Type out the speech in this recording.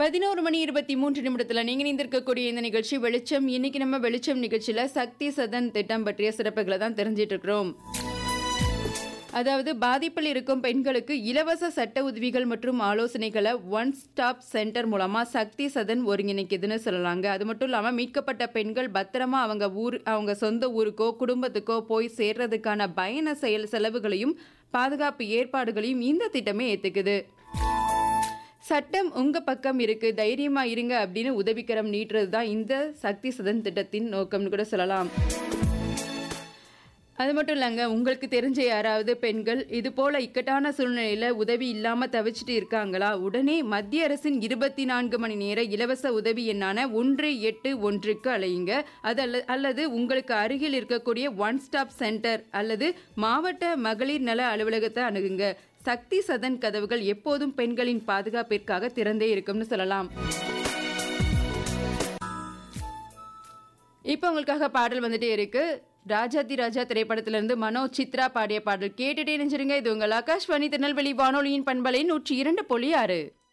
பதினோரு மணி இருபத்தி மூன்று நிமிடத்தில் நீங்கள் இணைந்திருக்கக்கூடிய இந்த நிகழ்ச்சி வெளிச்சம் இன்னைக்கு நம்ம வெளிச்சம் நிகழ்ச்சியில் சக்தி சதன் திட்டம் பற்றிய சிறப்புகளை தான் தெரிஞ்சிட்டு இருக்கிறோம் அதாவது பாதிப்பில் இருக்கும் பெண்களுக்கு இலவச சட்ட உதவிகள் மற்றும் ஆலோசனைகளை ஒன் ஸ்டாப் சென்டர் மூலமா சக்தி சதன் ஒருங்கிணைக்குதுன்னு சொல்லலாங்க அது மட்டும் இல்லாமல் மீட்கப்பட்ட பெண்கள் பத்திரமா அவங்க ஊர் அவங்க சொந்த ஊருக்கோ குடும்பத்துக்கோ போய் சேர்றதுக்கான பயண செயல் செலவுகளையும் பாதுகாப்பு ஏற்பாடுகளையும் இந்த திட்டமே ஏத்துக்குது சட்டம் உங்க பக்கம் இருக்கு தைரியமா இருங்க அப்படின்னு உதவிக்கரம் நீட்டுறது தான் இந்த சக்தி சதன் திட்டத்தின் நோக்கம்னு கூட சொல்லலாம் அது மட்டும் இல்லைங்க உங்களுக்கு தெரிஞ்ச யாராவது பெண்கள் இது போல இக்கட்டான சூழ்நிலையில உதவி இல்லாம தவிச்சிட்டு இருக்காங்களா உடனே மத்திய அரசின் இருபத்தி நான்கு மணி நேர இலவச உதவி எண்ணான ஒன்று எட்டு ஒன்றுக்கு அழையுங்க அது அல்ல அல்லது உங்களுக்கு அருகில் இருக்கக்கூடிய ஒன் ஸ்டாப் சென்டர் அல்லது மாவட்ட மகளிர் நல அலுவலகத்தை அணுகுங்க சக்தி சதன் கதவுகள் எப்போதும் பெண்களின் பாதுகாப்பிற்காக திறந்தே இருக்கும்னு சொல்லலாம் இப்போ உங்களுக்காக பாடல் வந்துட்டே இருக்கு ராஜாதி ராஜா திரைப்படத்திலிருந்து மனோ சித்ரா பாடிய பாடல் கேட்டுட்டே நினைச்சிருங்க இது உங்கள் ஆகாஷ்வாணி திருநெல்வேலி வானொலியின் பண்பலை நூற்றி இரண்டு புள்ளி ஆறு